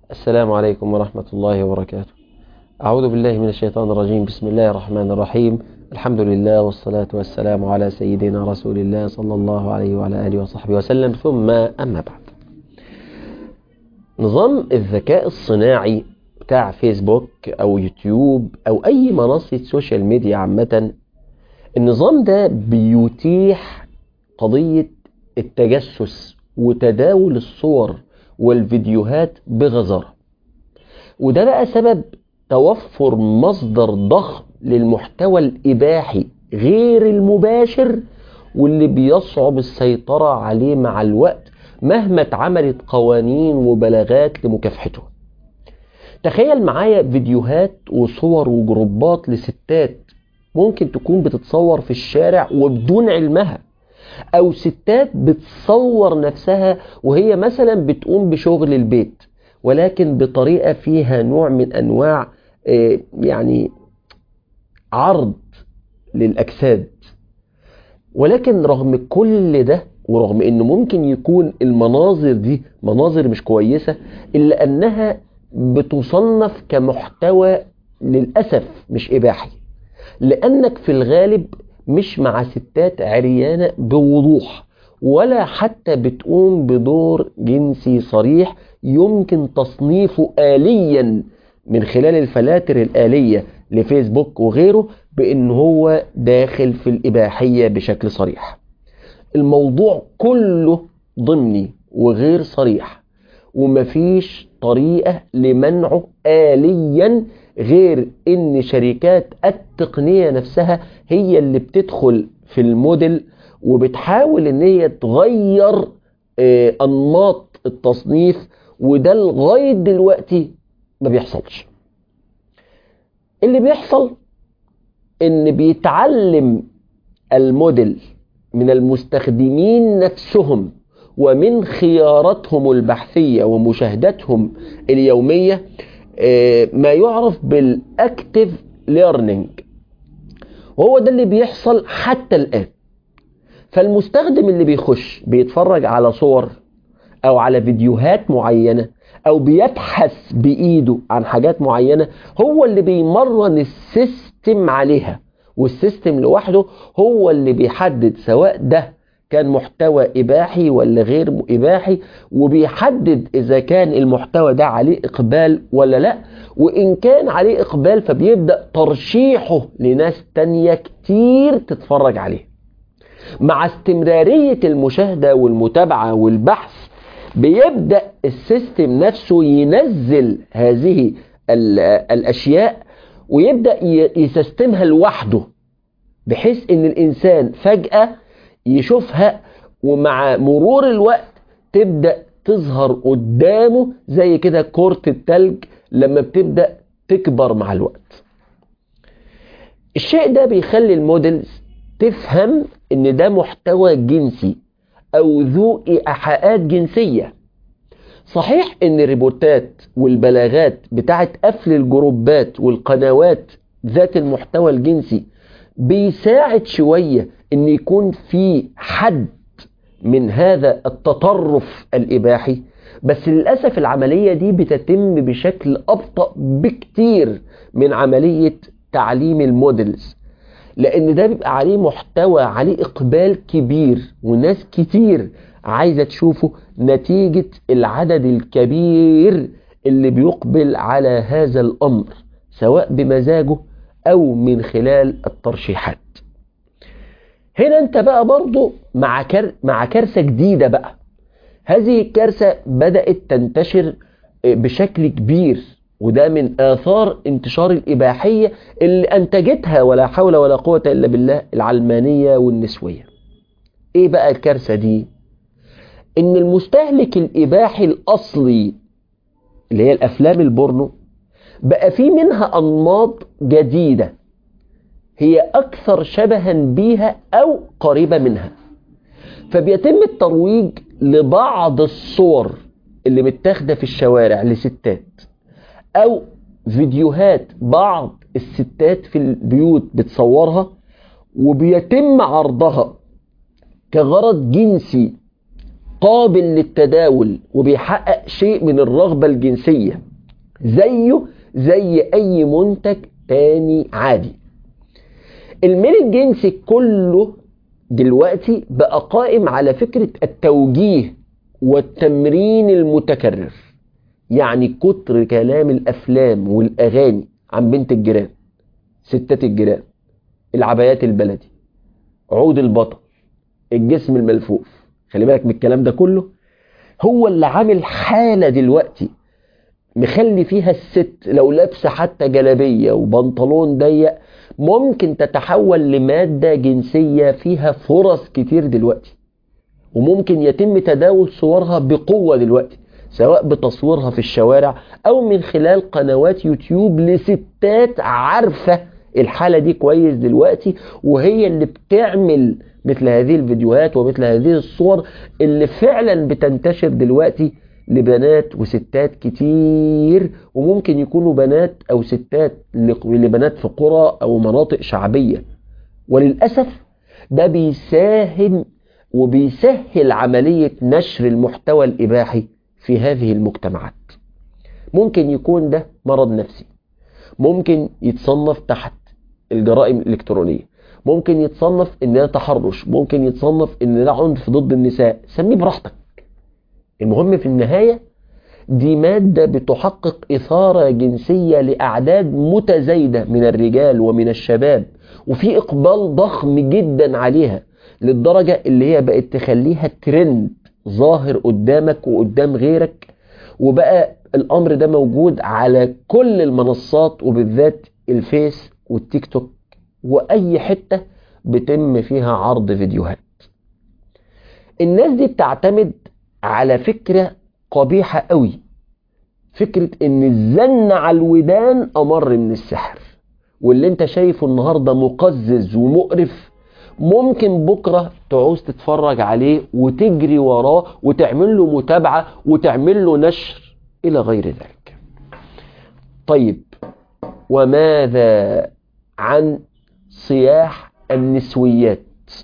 السلام عليكم ورحمة الله وبركاته أعوذ بالله من الشيطان الرجيم بسم الله الرحمن الرحيم الحمد لله والصلاة والسلام على سيدنا رسول الله صلى الله عليه وعلى آله وصحبه وسلم ثم أما بعد نظام الذكاء الصناعي بتاع فيسبوك أو يوتيوب أو أي منصة سوشيال ميديا عامة النظام ده بيتيح قضية التجسس وتداول الصور والفيديوهات بغزارة وده بقى سبب توفر مصدر ضخم للمحتوى الإباحي غير المباشر واللي بيصعب السيطرة عليه مع الوقت مهما اتعملت قوانين وبلاغات لمكافحته تخيل معايا فيديوهات وصور وجروبات لستات ممكن تكون بتتصور في الشارع وبدون علمها او ستات بتصور نفسها وهي مثلا بتقوم بشغل البيت ولكن بطريقة فيها نوع من انواع يعني عرض للاجساد ولكن رغم كل ده ورغم انه ممكن يكون المناظر دي مناظر مش كويسة الا انها بتصنف كمحتوى للأسف مش إباحي لأنك في الغالب مش مع ستات عريانة بوضوح ولا حتى بتقوم بدور جنسي صريح يمكن تصنيفه آليا من خلال الفلاتر الآلية لفيسبوك وغيره بأن هو داخل في الإباحية بشكل صريح الموضوع كله ضمني وغير صريح ومفيش طريقة لمنعه آليا غير ان شركات التقنية نفسها هي اللي بتدخل في الموديل وبتحاول ان هي تغير انماط التصنيف وده لغاية دلوقتي ما بيحصلش اللي بيحصل ان بيتعلم الموديل من المستخدمين نفسهم ومن خياراتهم البحثية ومشاهداتهم اليومية ما يعرف بالاكتف ليرنينج وهو ده اللي بيحصل حتى الآن فالمستخدم اللي بيخش بيتفرج على صور أو على فيديوهات معينة أو بيبحث بإيده عن حاجات معينة هو اللي بيمرن السيستم عليها والسيستم لوحده هو اللي بيحدد سواء ده كان محتوى إباحي ولا غير إباحي وبيحدد إذا كان المحتوى ده عليه إقبال ولا لا وإن كان عليه إقبال فبيبدأ ترشيحه لناس تانية كتير تتفرج عليه مع استمرارية المشاهدة والمتابعة والبحث بيبدأ السيستم نفسه ينزل هذه الأشياء ويبدأ يسيستمها لوحده بحيث ان الانسان فجأة يشوفها ومع مرور الوقت تبدأ تظهر قدامه زي كده كرة التلج لما بتبدأ تكبر مع الوقت الشيء ده بيخلي المودلز تفهم ان ده محتوى جنسي او ذو ايحاءات جنسية صحيح ان الريبورتات والبلاغات بتاعت قفل الجروبات والقنوات ذات المحتوى الجنسي بيساعد شوية ان يكون في حد من هذا التطرف الإباحي بس للأسف العملية دي بتتم بشكل أبطأ بكتير من عملية تعليم المودلز لأن ده بيبقى عليه محتوى عليه إقبال كبير وناس كتير عايزة تشوفه نتيجة العدد الكبير اللي بيقبل على هذا الأمر سواء بمزاجه أو من خلال الترشيحات هنا انت بقى برضو مع, كر... مع كارثة جديدة بقى هذه الكارثة بدأت تنتشر بشكل كبير وده من آثار انتشار الإباحية اللي أنتجتها ولا حول ولا قوة إلا بالله العلمانية والنسوية إيه بقى الكارثة دي؟ إن المستهلك الإباحي الأصلي اللي هي الأفلام البورنو بقى في منها أنماط جديدة هي أكثر شبها بيها أو قريبة منها فبيتم الترويج لبعض الصور اللي متاخدة في الشوارع لستات أو فيديوهات بعض الستات في البيوت بتصورها وبيتم عرضها كغرض جنسي قابل للتداول وبيحقق شيء من الرغبة الجنسية زيه زي أي منتج تاني عادي الميل الجنسي كله دلوقتي بقى قائم على فكرة التوجيه والتمرين المتكرر يعني كتر كلام الأفلام والأغاني عن بنت الجيران ستات الجيران العبايات البلدي عود البطل الجسم الملفوف خلي بالك من الكلام ده كله هو اللي عامل حالة دلوقتي مخلي فيها الست لو لابسة حتى جلابية وبنطلون ضيق ممكن تتحول لمادة جنسية فيها فرص كتير دلوقتي وممكن يتم تداول صورها بقوة دلوقتي سواء بتصويرها في الشوارع أو من خلال قنوات يوتيوب لستات عارفة الحالة دي كويس دلوقتي وهي اللي بتعمل مثل هذه الفيديوهات ومثل هذه الصور اللي فعلا بتنتشر دلوقتي لبنات وستات كتير وممكن يكونوا بنات او ستات لبنات في قرى او مناطق شعبية وللأسف ده بيساهم وبيسهل عملية نشر المحتوى الإباحي في هذه المجتمعات ممكن يكون ده مرض نفسي ممكن يتصنف تحت الجرائم الإلكترونية ممكن يتصنف ان ده تحرش ممكن يتصنف ان ده عنف ضد النساء سميه براحتك المهم في النهاية دي مادة بتحقق إثارة جنسية لأعداد متزايدة من الرجال ومن الشباب وفي إقبال ضخم جدا عليها للدرجة اللي هي بقت تخليها ترند ظاهر قدامك وقدام غيرك وبقى الأمر ده موجود على كل المنصات وبالذات الفيس والتيك توك وأي حتة بتم فيها عرض فيديوهات الناس دي بتعتمد على فكرة قبيحة قوي فكرة ان الزن على الودان امر من السحر واللي انت شايفه النهاردة مقزز ومقرف ممكن بكرة تعوز تتفرج عليه وتجري وراه وتعمل له متابعة وتعمل له نشر الى غير ذلك طيب وماذا عن صياح النسويات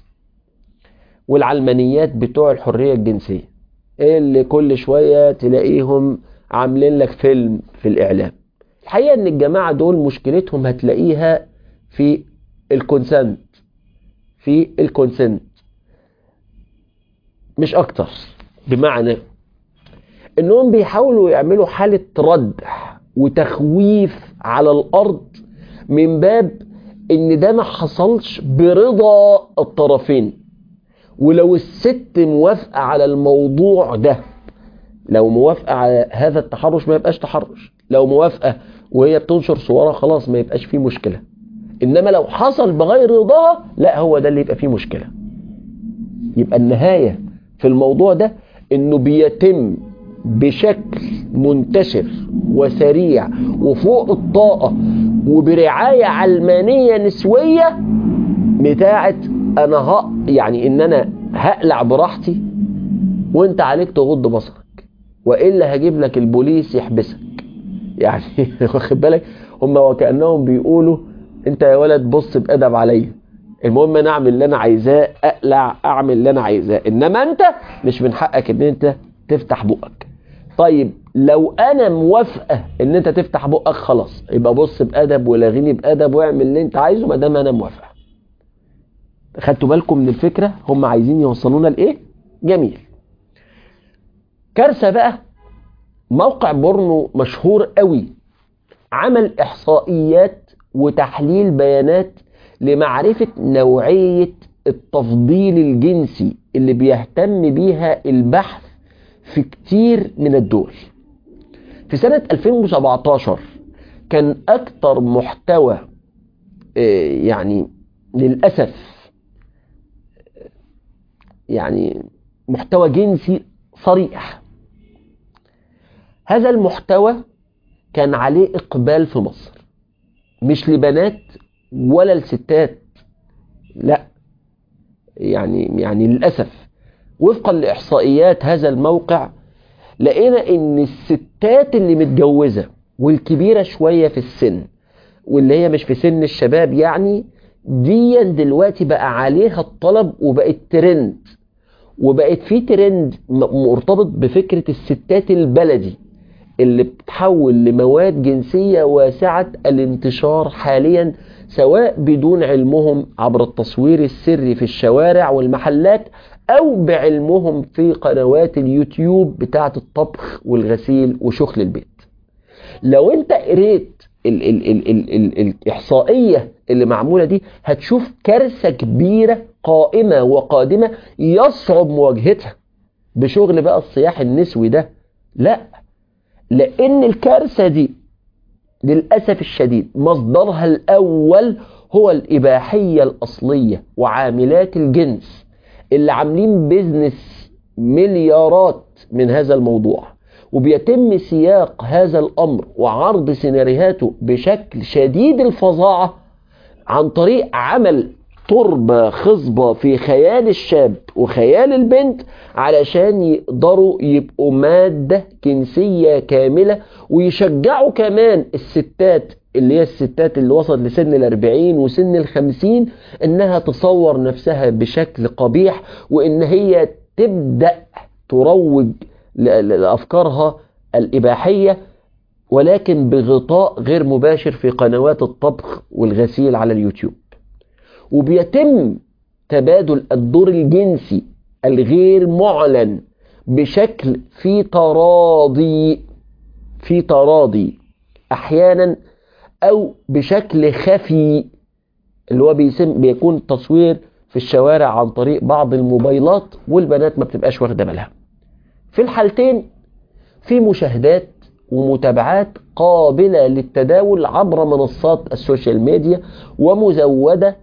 والعلمانيات بتوع الحرية الجنسية اللي كل شوية تلاقيهم عاملين لك فيلم في الإعلام الحقيقة ان الجماعة دول مشكلتهم هتلاقيها في الكونسنت في الكونسنت مش اكتر بمعنى انهم بيحاولوا يعملوا حالة ردح وتخويف على الارض من باب ان ده ما حصلش برضا الطرفين ولو الست موافقة على الموضوع ده لو موافقة على هذا التحرش ما يبقاش تحرش لو موافقة وهي بتنشر صورها خلاص ما يبقاش فيه مشكلة انما لو حصل بغير رضاها لا هو ده اللي يبقى فيه مشكلة يبقى النهاية في الموضوع ده انه بيتم بشكل منتشر وسريع وفوق الطاقة وبرعاية علمانية نسوية بتاعت انا ها يعني ان انا هقلع براحتي وانت عليك تغض بصرك والا هجيب لك البوليس يحبسك يعني واخد بالك هم وكانهم بيقولوا انت يا ولد بص بادب عليا المهم انا اعمل اللي انا عايزاه اقلع اعمل اللي انا عايزاه انما انت مش من حقك ان انت تفتح بقك طيب لو انا موافقه ان انت تفتح بقك خلاص يبقى بص بادب ولاغيني بادب واعمل اللي انت عايزه ما دام انا موافقه خدتوا بالكم من الفكره هم عايزين يوصلونا لايه جميل كارثه بقى موقع بورنو مشهور قوي عمل احصائيات وتحليل بيانات لمعرفه نوعيه التفضيل الجنسي اللي بيهتم بيها البحث في كتير من الدول في سنة 2017 كان أكتر محتوى يعني للأسف يعني محتوى جنسي صريح هذا المحتوى كان عليه إقبال في مصر مش لبنات ولا لستات لا يعني يعني للأسف وفقا لإحصائيات هذا الموقع لقينا إن الستات اللي متجوزة والكبيرة شوية في السن واللي هي مش في سن الشباب يعني دي دلوقتي بقى عليها الطلب وبقت ترند وبقت في ترند م- مرتبط بفكرة الستات البلدي اللي بتتحول لمواد جنسية واسعة الانتشار حاليا سواء بدون علمهم عبر التصوير السري في الشوارع والمحلات أو بعلمهم في قنوات اليوتيوب بتاعة الطبخ والغسيل وشغل البيت لو انت قريت ال ال ال ال ال الإحصائية اللي معمولة دي هتشوف كارثة كبيرة قائمة وقادمة يصعب مواجهتها بشغل بقى الصياح النسوي ده لا لأن الكارثة دي للأسف الشديد مصدرها الأول هو الإباحية الأصلية وعاملات الجنس اللي عاملين بيزنس مليارات من هذا الموضوع وبيتم سياق هذا الأمر وعرض سيناريوهاته بشكل شديد الفظاعة عن طريق عمل تربة خصبة في خيال الشاب وخيال البنت علشان يقدروا يبقوا مادة جنسية كاملة ويشجعوا كمان الستات اللي هي الستات اللي وصلت لسن الأربعين وسن الخمسين إنها تصور نفسها بشكل قبيح وإن هي تبدأ تروج ل- لأفكارها الإباحية ولكن بغطاء غير مباشر في قنوات الطبخ والغسيل على اليوتيوب وبيتم تبادل الدور الجنسي الغير معلن بشكل في تراضي في تراضي احيانا او بشكل خفي اللي هو بيسم بيكون تصوير في الشوارع عن طريق بعض الموبايلات والبنات ما بتبقاش واخده بالها في الحالتين في مشاهدات ومتابعات قابلة للتداول عبر منصات السوشيال ميديا ومزودة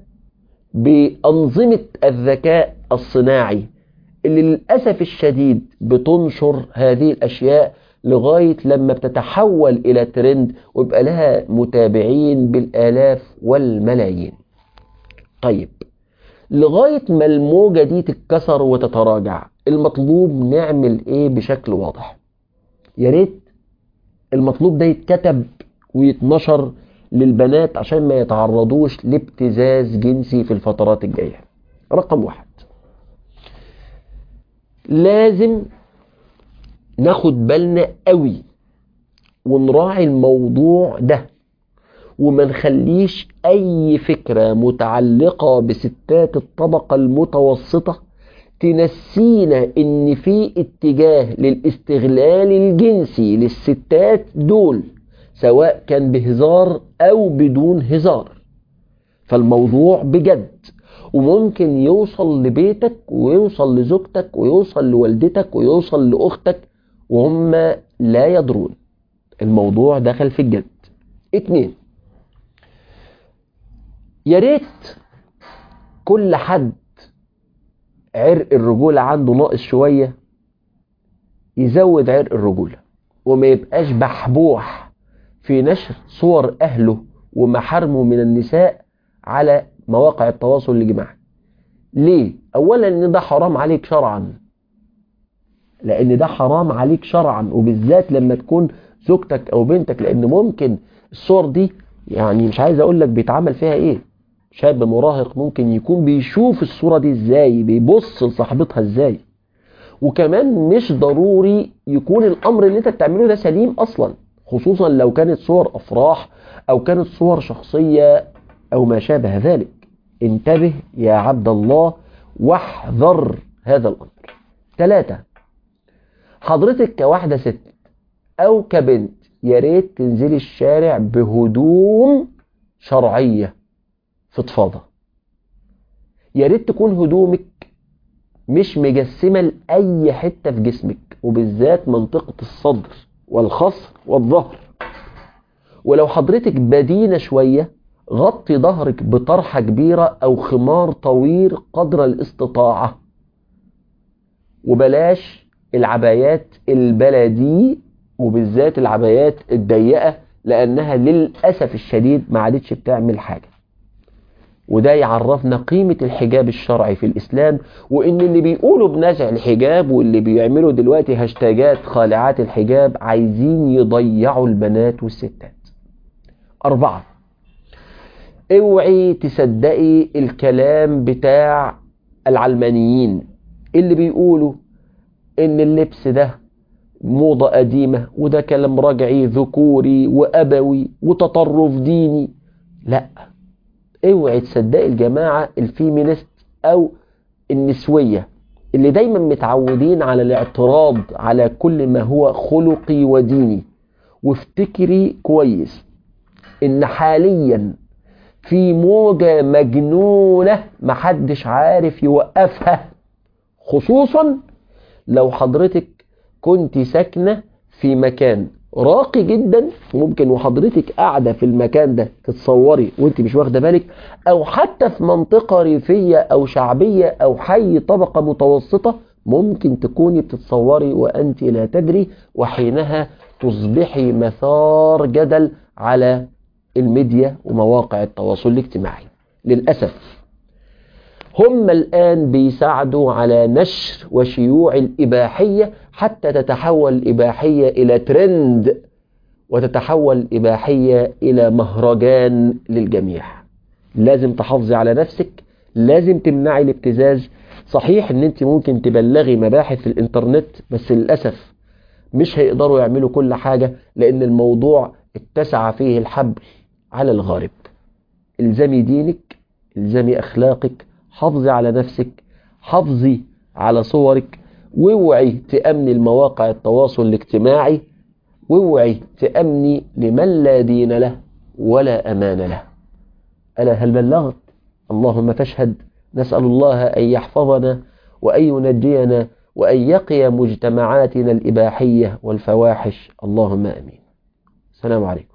بأنظمة الذكاء الصناعي اللي للأسف الشديد بتنشر هذه الأشياء لغاية لما بتتحول إلى ترند ويبقى لها متابعين بالآلاف والملايين طيب لغاية ما الموجة دي تتكسر وتتراجع المطلوب نعمل ايه بشكل واضح يا ريت المطلوب ده يتكتب ويتنشر للبنات عشان ما يتعرضوش لابتزاز جنسي في الفترات الجاية رقم واحد لازم ناخد بالنا قوي ونراعي الموضوع ده وما نخليش اي فكرة متعلقة بستات الطبقة المتوسطة تنسينا ان في اتجاه للاستغلال الجنسي للستات دول سواء كان بهزار او بدون هزار فالموضوع بجد وممكن يوصل لبيتك ويوصل لزوجتك ويوصل لوالدتك ويوصل لاختك وهم لا يدرون الموضوع دخل في الجد اتنين يا ريت كل حد عرق الرجولة عنده ناقص شوية يزود عرق الرجولة وما يبقاش بحبوح في نشر صور أهله ومحارمه من النساء على مواقع التواصل الاجتماعي ليه؟ أولا إن ده حرام عليك شرعا لأن ده حرام عليك شرعا وبالذات لما تكون زوجتك أو بنتك لأن ممكن الصور دي يعني مش عايز أقول لك بيتعمل فيها إيه شاب مراهق ممكن يكون بيشوف الصورة دي ازاي بيبص لصاحبتها ازاي وكمان مش ضروري يكون الامر اللي انت بتعمله ده سليم اصلا خصوصا لو كانت صور افراح او كانت صور شخصية او ما شابه ذلك انتبه يا عبد الله واحذر هذا الامر ثلاثة حضرتك كواحدة ست او كبنت يا ريت تنزلي الشارع بهدوم شرعيه فضفاضة يا ريت تكون هدومك مش مجسمة لأي حتة في جسمك وبالذات منطقة الصدر والخصر والظهر ولو حضرتك بدينة شوية غطي ظهرك بطرحة كبيرة أو خمار طويل قدر الاستطاعة وبلاش العبايات البلدي وبالذات العبايات الضيقة لأنها للأسف الشديد ما عادتش بتعمل حاجة وده يعرفنا قيمة الحجاب الشرعي في الإسلام وإن اللي بيقولوا بنزع الحجاب واللي بيعملوا دلوقتي هاشتاجات خالعات الحجاب عايزين يضيعوا البنات والستات أربعة اوعي تصدقي الكلام بتاع العلمانيين اللي بيقولوا ان اللبس ده موضة قديمة وده كلام رجعي ذكوري وأبوي وتطرف ديني لا اوعي تصدقي الجماعة الفيمينست أو النسوية اللي دايما متعودين على الاعتراض على كل ما هو خلقي وديني وافتكري كويس ان حاليا في موجة مجنونة محدش عارف يوقفها خصوصا لو حضرتك كنت ساكنة في مكان راقي جدا ممكن وحضرتك قاعدة في المكان ده تتصوري وانت مش واخدة بالك او حتى في منطقة ريفية او شعبية او حي طبقة متوسطة ممكن تكوني بتتصوري وانت لا تدري وحينها تصبحي مثار جدل على الميديا ومواقع التواصل الاجتماعي للأسف هم الآن بيساعدوا على نشر وشيوع الإباحية حتى تتحول الإباحية إلى ترند وتتحول الإباحية إلى مهرجان للجميع لازم تحافظي على نفسك لازم تمنعي الابتزاز صحيح ان انت ممكن تبلغي مباحث في الانترنت بس للأسف مش هيقدروا يعملوا كل حاجة لان الموضوع اتسع فيه الحبل على الغارب الزمي دينك الزمي اخلاقك حافظي على نفسك حافظي على صورك واوعي تأمني المواقع التواصل الاجتماعي واوعي تأمني لمن لا دين له ولا أمان له ألا هل بلغت اللهم فاشهد نسأل الله أن يحفظنا وأن ينجينا وأن يقي مجتمعاتنا الإباحية والفواحش اللهم أمين السلام عليكم